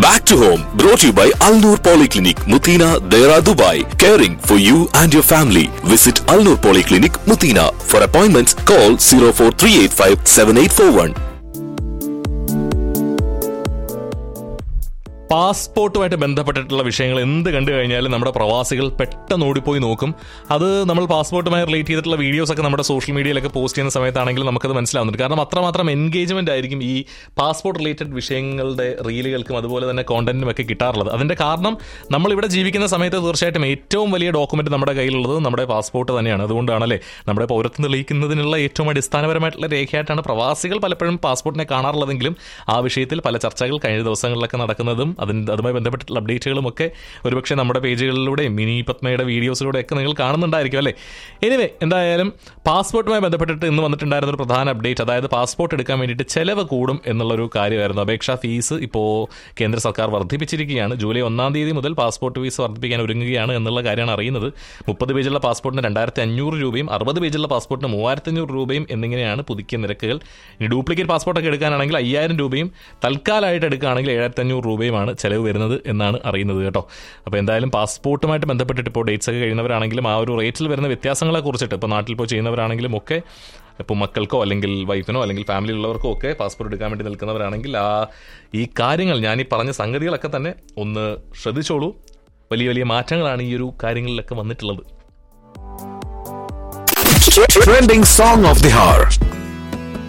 Back to home, brought to you by Al Noor Polyclinic, Mutina, Dera, Dubai. Caring for you and your family. Visit Al Noor Polyclinic, Mutina. For appointments, call 04385 7841. പാസ്പോർട്ടുമായിട്ട് ബന്ധപ്പെട്ടിട്ടുള്ള വിഷയങ്ങൾ എന്ത് കണ്ടു കഴിഞ്ഞാലും നമ്മുടെ പ്രവാസികൾ പെട്ടെന്ന് ഓടിപ്പോയി നോക്കും അത് നമ്മൾ പാസ്പോർട്ടുമായി റിലേറ്റ് ചെയ്തിട്ടുള്ള വീഡിയോസ് ഒക്കെ നമ്മുടെ സോഷ്യൽ മീഡിയയിലൊക്കെ പോസ്റ്റ് ചെയ്യുന്ന സമയത്താണെങ്കിൽ നമുക്കത് മനസ്സിലാവുന്നുണ്ട് കാരണം അത്രമാത്രം എൻഗേജ്മെന്റ് ആയിരിക്കും ഈ പാസ്പോർട്ട് റിലേറ്റഡ് വിഷയങ്ങളുടെ റീലുകൾക്കും അതുപോലെ തന്നെ കോണ്ടന്റിനും ഒക്കെ കിട്ടാറുള്ളത് അതിന്റെ കാരണം നമ്മളിവിടെ ജീവിക്കുന്ന സമയത്ത് തീർച്ചയായിട്ടും ഏറ്റവും വലിയ ഡോക്യുമെന്റ് നമ്മുടെ കയ്യിലുള്ളത് നമ്മുടെ പാസ്പോർട്ട് തന്നെയാണ് അതുകൊണ്ടാണല്ലേ നമ്മുടെ പൗരത്വം തെളിയിക്കുന്നതിനുള്ള ഏറ്റവും അടിസ്ഥാനപരമായിട്ടുള്ള രേഖയായിട്ടാണ് പ്രവാസികൾ പലപ്പോഴും പാസ്പോർട്ടിനെ കാണാറുള്ളതെങ്കിലും ആ വിഷയത്തിൽ പല ചർച്ചകൾ കഴിഞ്ഞ ദിവസങ്ങളിലൊക്കെ നടക്കുന്നതും അതിന് അതുമായി ബന്ധപ്പെട്ടിട്ടുള്ള അപ്ഡേറ്റുകളും ഒക്കെ ഒരുപക്ഷെ നമ്മുടെ പേജുകളിലൂടെയും മിനി പത്മയുടെ വീഡിയോസിലൂടെ ഒക്കെ നിങ്ങൾ കാണുന്നുണ്ടായിരിക്കും അല്ലേ എനിവേ എന്തായാലും പാസ്പോർട്ടുമായി ബന്ധപ്പെട്ടിട്ട് ഇന്ന് വന്നിട്ടുണ്ടായിരുന്ന ഒരു പ്രധാന അപ്ഡേറ്റ് അതായത് പാസ്പോർട്ട് എടുക്കാൻ വേണ്ടിയിട്ട് ചെലവ് കൂടും എന്നുള്ളൊരു കാര്യമായിരുന്നു അപേക്ഷാ ഫീസ് ഇപ്പോൾ കേന്ദ്ര സർക്കാർ വർദ്ധിപ്പിച്ചിരിക്കുകയാണ് ജൂലൈ ഒന്നാം തീയതി മുതൽ പാസ്പോർട്ട് ഫീസ് വർദ്ധിപ്പിക്കാൻ ഒരുങ്ങുകയാണ് എന്നുള്ള കാര്യമാണ് അറിയുന്നത് മുപ്പത് പേജുള്ള പാസ്പോർട്ടിന് രണ്ടായിരത്തി അഞ്ഞൂറ് രൂപയും അറുപത് പേജുള്ള പാസ്പോർട്ടിന് മൂവായിരത്തി അഞ്ഞൂറ് രൂപയും എന്നിങ്ങനെയാണ് പുതുക്കിയ നിരക്കുകൾ ഇനി ഡ്യൂപ്ലിക്കേറ്റ് പാസ്പോർട്ടൊക്കെ എടുക്കാനാണെങ്കിൽ അയ്യായിരം രൂപയും തൽക്കാലമായിട്ട് എടുക്കുകയാണെങ്കിൽ ഏഴായിരത്തി അഞ്ഞൂറ് രൂപയുമാണ് ചെലവ് വരുന്നത് എന്നാണ് അറിയുന്നത് കേട്ടോ അപ്പോൾ എന്തായാലും പാസ്പോർട്ടുമായിട്ട് ബന്ധപ്പെട്ടിട്ട് ഇപ്പോൾ ഡേറ്റ്സ് ഒക്കെ കഴിയുന്നവരാണെങ്കിലും ആ ഒരു റേറ്റിൽ വരുന്ന വ്യത്യാസങ്ങളെ കുറിച്ചിട്ട് ഇപ്പോൾ നാട്ടിൽ ഇപ്പോൾ ചെയ്യുന്നവരാണെങ്കിലും ഒക്കെ ഇപ്പോൾ മക്കൾക്കോ അല്ലെങ്കിൽ വൈഫിനോ അല്ലെങ്കിൽ ഫാമിലി ഉള്ളവർക്കോ ഒക്കെ പാസ്പോർട്ട് എടുക്കാൻ വേണ്ടി നിൽക്കുന്നവരാണെങ്കിൽ ആ ഈ കാര്യങ്ങൾ ഞാൻ ഈ പറഞ്ഞ സംഗതികളൊക്കെ തന്നെ ഒന്ന് ശ്രദ്ധിച്ചോളൂ വലിയ വലിയ മാറ്റങ്ങളാണ് ഈ ഒരു കാര്യങ്ങളിലൊക്കെ വന്നിട്ടുള്ളത് Trending song of the hour.